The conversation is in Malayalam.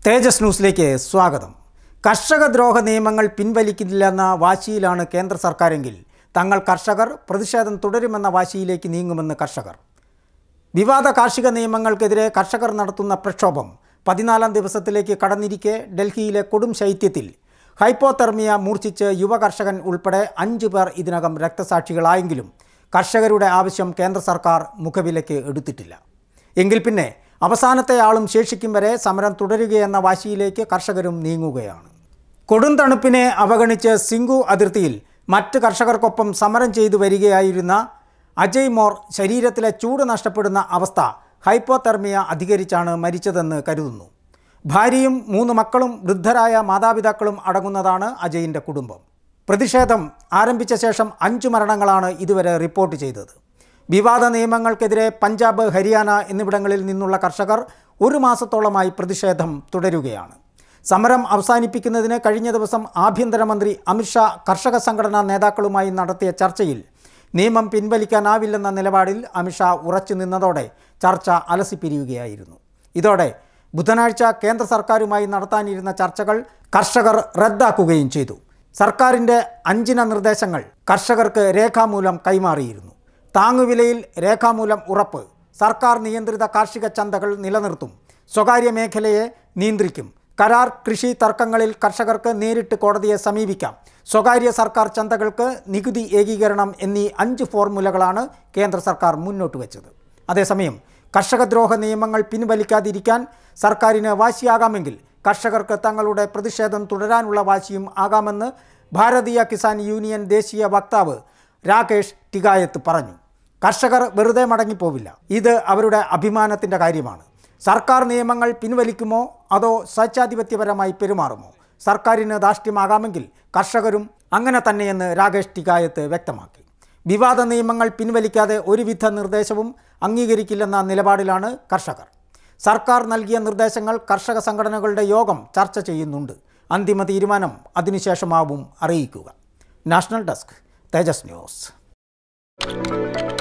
തേജസ് ന്യൂസിലേക്ക് സ്വാഗതം കർഷക ദ്രോഹ നിയമങ്ങൾ പിൻവലിക്കില്ലെന്ന വാശിയിലാണ് കേന്ദ്ര സർക്കാരെങ്കിൽ തങ്ങൾ കർഷകർ പ്രതിഷേധം തുടരുമെന്ന വാശിയിലേക്ക് നീങ്ങുമെന്ന് കർഷകർ വിവാദ കാർഷിക നിയമങ്ങൾക്കെതിരെ കർഷകർ നടത്തുന്ന പ്രക്ഷോഭം പതിനാലാം ദിവസത്തിലേക്ക് കടന്നിരിക്കെ ഡൽഹിയിലെ കൊടും ശൈത്യത്തിൽ ഹൈപ്പോതെർമിയ മൂർച്ഛിച്ച് യുവ കർഷകൻ ഉൾപ്പെടെ അഞ്ചു പേർ ഇതിനകം രക്തസാക്ഷികളായെങ്കിലും കർഷകരുടെ ആവശ്യം കേന്ദ്ര സർക്കാർ മുഖവിലയ്ക്ക് എടുത്തിട്ടില്ല എങ്കിൽ പിന്നെ അവസാനത്തെ ആളും ശേഷിക്കും വരെ സമരം തുടരുകയെന്ന വാശിയിലേക്ക് കർഷകരും നീങ്ങുകയാണ് കൊടും തണുപ്പിനെ അവഗണിച്ച് സിംഗു അതിർത്തിയിൽ മറ്റ് കർഷകർക്കൊപ്പം സമരം ചെയ്തു വരികയായിരുന്ന അജയ് മോർ ശരീരത്തിലെ ചൂട് നഷ്ടപ്പെടുന്ന അവസ്ഥ ഹൈപ്പോതെർമിയ അധികരിച്ചാണ് മരിച്ചതെന്ന് കരുതുന്നു ഭാര്യയും മൂന്ന് മക്കളും വൃദ്ധരായ മാതാപിതാക്കളും അടങ്ങുന്നതാണ് അജയിൻ്റെ കുടുംബം പ്രതിഷേധം ആരംഭിച്ച ശേഷം അഞ്ചു മരണങ്ങളാണ് ഇതുവരെ റിപ്പോർട്ട് ചെയ്തത് വിവാദ നിയമങ്ങൾക്കെതിരെ പഞ്ചാബ് ഹരിയാന എന്നിവിടങ്ങളിൽ നിന്നുള്ള കർഷകർ ഒരു മാസത്തോളമായി പ്രതിഷേധം തുടരുകയാണ് സമരം അവസാനിപ്പിക്കുന്നതിന് കഴിഞ്ഞ ദിവസം ആഭ്യന്തരമന്ത്രി അമിത്ഷാ കർഷക സംഘടനാ നേതാക്കളുമായി നടത്തിയ ചർച്ചയിൽ നിയമം പിൻവലിക്കാനാവില്ലെന്ന നിലപാടിൽ അമിത്ഷാ ഉറച്ചു നിന്നതോടെ ചർച്ച അലസിപ്പിരിയുകയായിരുന്നു ഇതോടെ ബുധനാഴ്ച കേന്ദ്ര സർക്കാരുമായി നടത്താനിരുന്ന ചർച്ചകൾ കർഷകർ റദ്ദാക്കുകയും ചെയ്തു സർക്കാരിൻ്റെ അഞ്ചിന നിർദ്ദേശങ്ങൾ കർഷകർക്ക് രേഖാമൂലം കൈമാറിയിരുന്നു താങ്ങുവിലയിൽ രേഖാമൂലം ഉറപ്പ് സർക്കാർ നിയന്ത്രിത കാർഷിക ചന്തകൾ നിലനിർത്തും സ്വകാര്യ മേഖലയെ നിയന്ത്രിക്കും കരാർ കൃഷി തർക്കങ്ങളിൽ കർഷകർക്ക് നേരിട്ട് കോടതിയെ സമീപിക്കാം സ്വകാര്യ സർക്കാർ ചന്തകൾക്ക് നികുതി ഏകീകരണം എന്നീ അഞ്ച് ഫോർമുലകളാണ് കേന്ദ്ര സർക്കാർ മുന്നോട്ട് വെച്ചത് അതേസമയം കർഷകദ്രോഹ നിയമങ്ങൾ പിൻവലിക്കാതിരിക്കാൻ സർക്കാരിന് വാശിയാകാമെങ്കിൽ കർഷകർക്ക് തങ്ങളുടെ പ്രതിഷേധം തുടരാനുള്ള വാശിയും ആകാമെന്ന് ഭാരതീയ കിസാൻ യൂണിയൻ ദേശീയ വക്താവ് രാകേഷ് ടികായത്ത് പറഞ്ഞു കർഷകർ വെറുതെ മടങ്ങിപ്പോവില്ല ഇത് അവരുടെ അഭിമാനത്തിൻ്റെ കാര്യമാണ് സർക്കാർ നിയമങ്ങൾ പിൻവലിക്കുമോ അതോ സ്വേച്ഛാധിപത്യപരമായി പെരുമാറുമോ സർക്കാരിന് ധാർഷ്ട്യമാകാമെങ്കിൽ കർഷകരും അങ്ങനെ തന്നെയെന്ന് രാകേഷ് ടികായത്ത് വ്യക്തമാക്കി വിവാദ നിയമങ്ങൾ പിൻവലിക്കാതെ ഒരുവിധ നിർദ്ദേശവും അംഗീകരിക്കില്ലെന്ന നിലപാടിലാണ് കർഷകർ സർക്കാർ നൽകിയ നിർദ്ദേശങ്ങൾ കർഷക സംഘടനകളുടെ യോഗം ചർച്ച ചെയ്യുന്നുണ്ട് അന്തിമ തീരുമാനം അതിനുശേഷമാവും അറിയിക്കുക നാഷണൽ ഡെസ്ക് തേജസ് ന്യൂസ്